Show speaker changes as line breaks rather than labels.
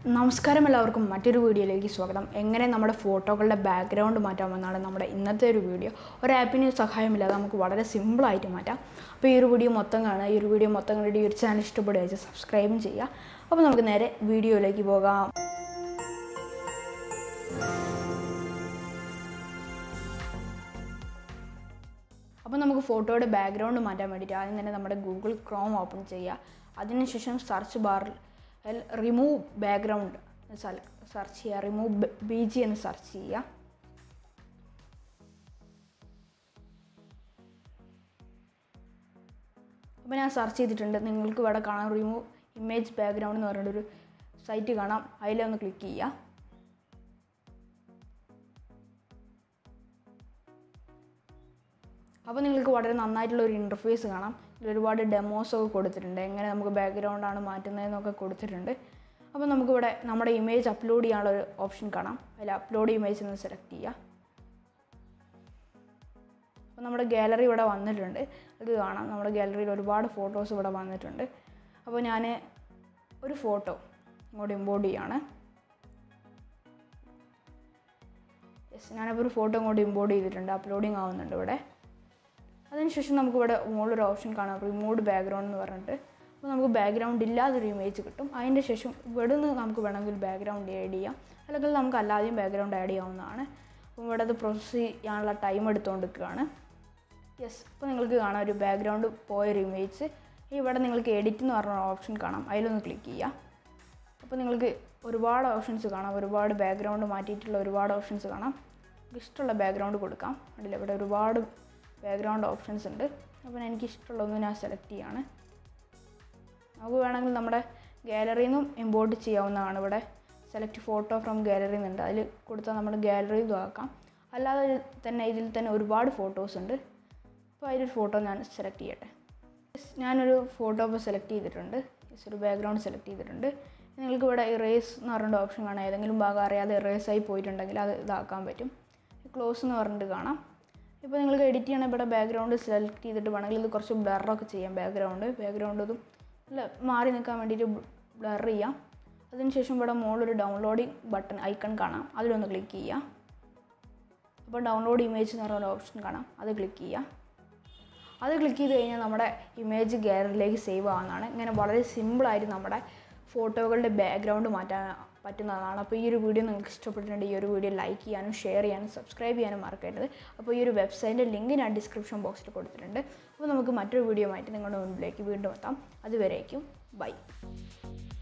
നമസ്കാരം എല്ലാവർക്കും മറ്റൊരു വീഡിയോയിലേക്ക് സ്വാഗതം എങ്ങനെ നമ്മുടെ ഫോട്ടോകളുടെ ബാക്ക്ഗ്രൗണ്ട് മാറ്റാമെന്നാണ് നമ്മുടെ ഇന്നത്തെ ഒരു വീഡിയോ ഒരു ആപ്പിന് സഹായമില്ലാതെ നമുക്ക് വളരെ സിമ്പിളായിട്ട് മാറ്റാം അപ്പോൾ ഈ ഒരു വീഡിയോ മൊത്തം കാണുക ഈ ഒരു വീഡിയോ മൊത്തം കണ്ടിട്ട് ഈ ഒരു ചാനൽ ഇഷ്ടപ്പെടുക വെച്ചാൽ സബ്സ്ക്രൈബും ചെയ്യുക അപ്പോൾ നമുക്ക് നേരെ വീഡിയോയിലേക്ക് പോകാം അപ്പോൾ നമുക്ക് ഫോട്ടോയുടെ ബാക്ക്ഗ്രൗണ്ട് മാറ്റാൻ വേണ്ടിയിട്ട് ആദ്യം തന്നെ നമ്മുടെ ഗൂഗിൾ ക്രോം ഓപ്പൺ ചെയ്യുക അതിനുശേഷം സെർച്ച് ബാറിൽ റിമൂവ് ബാക്ക്ഗ്രൗണ്ട് സെർച്ച് ചെയ്യുക റിമൂവ് ബി ജി എന്ന് സെർച്ച് ചെയ്യുക അപ്പോൾ ഞാൻ സെർച്ച് ചെയ്തിട്ടുണ്ട് നിങ്ങൾക്ക് ഇവിടെ കാണാം റിമൂവ് ഇമേജ് ബാക്ക്ഗ്രൗണ്ട് എന്ന് പറഞ്ഞിട്ടൊരു സൈറ്റ് കാണാം അതിലൊന്ന് ക്ലിക്ക് ചെയ്യുക അപ്പോൾ നിങ്ങൾക്ക് വളരെ നന്നായിട്ടുള്ള ഒരു ഇൻ്റർഫേസ് കാണാം ഇതിൽ ഒരുപാട് ഡെമോസ് ഒക്കെ കൊടുത്തിട്ടുണ്ട് എങ്ങനെ നമുക്ക് ബാക്ക്ഗ്രൗണ്ടാണ് മാറ്റുന്നതെന്നൊക്കെ കൊടുത്തിട്ടുണ്ട് അപ്പോൾ നമുക്കിവിടെ നമ്മുടെ ഇമേജ് അപ്ലോഡ് ചെയ്യാനുള്ള ഒരു ഓപ്ഷൻ കാണാം അതിൽ അപ്ലോഡ് ഇമേജ് എന്ന് സെലക്ട് ചെയ്യുക അപ്പോൾ നമ്മുടെ ഗാലറി ഇവിടെ വന്നിട്ടുണ്ട് അത് കാണാം നമ്മുടെ ഗാലറിയിൽ ഒരുപാട് ഫോട്ടോസ് ഇവിടെ വന്നിട്ടുണ്ട് അപ്പോൾ ഞാൻ ഒരു ഫോട്ടോ ഇങ്ങോട്ട് ഇമ്പോർട്ട് ചെയ്യാണ് യെസ് ഞാനപ്പോൾ ഒരു ഫോട്ടോ ഇങ്ങോട്ട് ഇമ്പോർട്ട് ചെയ്തിട്ടുണ്ട് അപ്ലോഡിങ് ആവുന്നുണ്ട് ഇവിടെ അതിനുശേഷം നമുക്കിവിടെ മുകളിലൊരു ഓപ്ഷൻ കാണാം റിമൂവ് ബാക്ക്ഗ്രൗണ്ട് എന്ന് പറഞ്ഞിട്ട് അപ്പോൾ നമുക്ക് ബാക്ക്ഗ്രൗണ്ട് ഇല്ലാതൊരു ഇമേജ് കിട്ടും അതിൻ്റെ ശേഷം ഇവിടെ നിന്ന് നമുക്ക് വേണമെങ്കിൽ ബാക്ക്ഗ്രൗണ്ട് ആഡ് ചെയ്യാം അല്ലെങ്കിൽ നമുക്ക് അല്ലാതെയും ബാക്ക്ഗ്രൗണ്ട് ആഡ് ചെയ്യാവുന്നതാണ് അപ്പോൾ ഇവിടെ അത് പ്രോസസ്സ് ചെയ്യാനുള്ള ടൈം എടുത്തുകൊണ്ടിരിക്കുകയാണ് യെസ് അപ്പോൾ നിങ്ങൾക്ക് കാണാം ഒരു ബാക്ക്ഗ്രൗണ്ട് പോയൊരു ഇമേജ് ഇവിടെ നിങ്ങൾക്ക് എഡിറ്റ് എന്ന് പറഞ്ഞ ഓപ്ഷൻ കാണാം അതിലൊന്ന് ക്ലിക്ക് ചെയ്യുക അപ്പോൾ നിങ്ങൾക്ക് ഒരുപാട് ഓപ്ഷൻസ് കാണാം ഒരുപാട് ബാക്ക്ഗ്രൗണ്ട് മാറ്റിയിട്ടുള്ള ഒരുപാട് ഓപ്ഷൻസ് കാണാം ഇഷ്ടമുള്ള ബാക്ക്ഗ്രൗണ്ട് കൊടുക്കാം അതിൽ ഇവിടെ ഒരുപാട് ബാക്ക്ഗ്രൗണ്ട് ഓപ്ഷൻസ് ഉണ്ട് അപ്പോൾ എനിക്ക് ഇഷ്ടമുള്ള ഒന്ന് ഞാൻ സെലക്ട് ചെയ്യാണ് നമുക്ക് വേണമെങ്കിൽ നമ്മുടെ ഗാലറിയിൽ നിന്നും ഇമ്പോർട്ട് ചെയ്യാവുന്നതാണ് ഇവിടെ സെലക്ട് ഫോട്ടോ ഫ്രം ഗാലറി എന്നുണ്ട് അതിൽ കൊടുത്താൽ നമ്മുടെ ഗാലറി ഇതാക്കാം അല്ലാതെ തന്നെ ഇതിൽ തന്നെ ഒരുപാട് ഫോട്ടോസ് ഉണ്ട് അപ്പോൾ അതിലൊരു ഫോട്ടോ ഞാൻ സെലക്ട് ചെയ്യട്ടെ ഞാനൊരു ഫോട്ടോ ഇപ്പോൾ സെലക്ട് ചെയ്തിട്ടുണ്ട് ജസ്റ്റ് ഒരു ബാക്ക്ഗ്രൗണ്ട് സെലക്ട് ചെയ്തിട്ടുണ്ട് നിങ്ങൾക്ക് ഇവിടെ ഇറേസ് എന്ന് പറഞ്ഞിട്ട് ഓപ്ഷൻ കാണാം ഏതെങ്കിലും ഭാഗം അറിയാതെ ഇറേസ് ആയി പോയിട്ടുണ്ടെങ്കിൽ അത് ഇതാക്കാൻ പറ്റും ക്ലോസ് എന്ന് പറഞ്ഞിട്ട് കാണാം ഇപ്പോൾ നിങ്ങൾക്ക് എഡിറ്റ് ചെയ്യണം ഇവിടെ ബാക്ക്ഗ്രൗണ്ട് സെലക്ട് ചെയ്തിട്ട് വേണമെങ്കിൽ ഇത് കുറച്ച് ബ്ലറൊക്കെ ചെയ്യാം ബാക്ക്ഗ്രൗണ്ട് ബാക്ക്ഗ്രൗണ്ട് ഇതും അല്ല മാറി നിൽക്കാൻ വേണ്ടിയിട്ട് ബ്ലർ ചെയ്യാം അതിനുശേഷം ഇവിടെ മുകളിലൊരു ഡൗൺലോഡിങ് ബട്ടൺ ഐക്കൺ കാണാം അതിലൊന്ന് ക്ലിക്ക് ചെയ്യുക അപ്പോൾ ഡൗൺലോഡ് ഇമേജ് എന്ന് പറഞ്ഞ ഓപ്ഷൻ കാണാം അത് ക്ലിക്ക് ചെയ്യുക അത് ക്ലിക്ക് ചെയ്ത് കഴിഞ്ഞാൽ നമ്മുടെ ഇമേജ് ഗാലറിയിലേക്ക് സേവ് ആവുന്നതാണ് ഇങ്ങനെ വളരെ സിമ്പിളായിട്ട് നമ്മുടെ ഫോട്ടോകളുടെ ബാക്ക്ഗ്രൗണ്ട് മാറ്റാൻ പറ്റുന്നതാണ് അപ്പോൾ ഈ ഒരു വീഡിയോ നിങ്ങൾക്ക് ഇഷ്ടപ്പെട്ടിട്ടുണ്ടെങ്കിൽ ഈ ഒരു വീഡിയോ ലൈക്ക് ചെയ്യാനും ഷെയർ ചെയ്യാനും സബ്സ്ക്രൈബ് ചെയ്യാനും മറക്കരുത് അപ്പോൾ ഈ ഒരു വെബ്സൈറ്റിൻ്റെ ലിങ്ക് ഞാൻ ഡിസ്ക്രിപ്ഷൻ ബോക്സിൽ കൊടുത്തിട്ടുണ്ട് അപ്പോൾ നമുക്ക് മറ്റൊരു വീഡിയോ ആയിട്ട് നിങ്ങളുടെ മുൻപിലേക്ക് വീണ്ടും എത്താം അതുവരേക്കും ബൈ